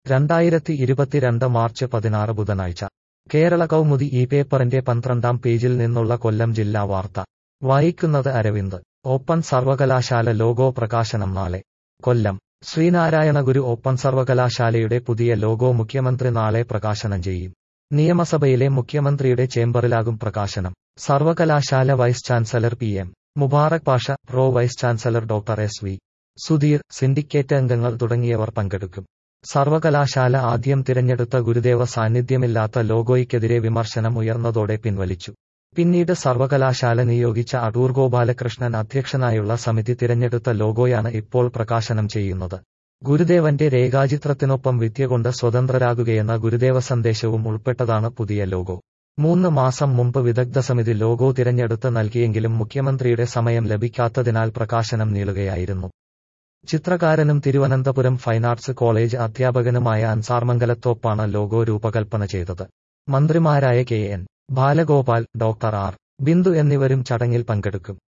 രണ്ടായിരത്തി ഇരുപത്തിരണ്ട് മാർച്ച് പതിനാറ് ബുധനാഴ്ച കേരള കൗമുദി ഈ പേപ്പറിന്റെ പന്ത്രണ്ടാം പേജിൽ നിന്നുള്ള കൊല്ലം ജില്ലാ വാർത്ത വായിക്കുന്നത് അരവിന്ദ് ഓപ്പൺ സർവകലാശാല ലോഗോ പ്രകാശനം നാളെ കൊല്ലം ശ്രീനാരായണ ഗുരു ഓപ്പൺ സർവകലാശാലയുടെ പുതിയ ലോഗോ മുഖ്യമന്ത്രി നാളെ പ്രകാശനം ചെയ്യും നിയമസഭയിലെ മുഖ്യമന്ത്രിയുടെ ചേംബറിലാകും പ്രകാശനം സർവകലാശാല vice chancellor P M Mubarak Pasha pro vice chancellor doctor S V Sudheer syndicate അംഗങ്ങൾ തുടങ്ങിയവർ പങ്കെടുക്കും സർവകലാശാല ആദ്യം തിരഞ്ഞെടുത്ത ഗുരുദേവ സാന്നിധ്യമില്ലാത്ത ലോഗോയ്ക്കെതിരെ വിമർശനം ഉയർന്നതോടെ പിൻവലിച്ചു പിന്നീട് സർവകലാശാല നിയോഗിച്ച അടൂർ ഗോപാലകൃഷ്ണൻ അധ്യക്ഷനായുള്ള സമിതി തിരഞ്ഞെടുത്ത ലോഗോയാണ് ഇപ്പോൾ പ്രകാശനം ചെയ്യുന്നത് ഗുരുദേവന്റെ രേഖാചിത്രത്തിനൊപ്പം വിദ്യ കൊണ്ട് സ്വതന്ത്രരാകുകയെന്ന ഗുരുദേവ സന്ദേശവും ഉൾപ്പെട്ടതാണ് പുതിയ ലോഗോ മൂന്ന് മാസം മുമ്പ് വിദഗ്ധ സമിതി ലോഗോ തിരഞ്ഞെടുത്ത് നൽകിയെങ്കിലും മുഖ്യമന്ത്രിയുടെ സമയം ലഭിക്കാത്തതിനാൽ പ്രകാശനം നീളുകയായിരുന്നു ചിത്രകാരനും തിരുവനന്തപുരം ഫൈൻ ആർട്സ് കോളേജ് അധ്യാപകനുമായ അൻസാർമംഗലത്തോപ്പാണ് ലോഗോ രൂപകൽപ്പന ചെയ്തത് മന്ത്രിമാരായ K N Balagopal doctor R Bindu എന്നിവരും ചടങ്ങിൽ പങ്കെടുക്കും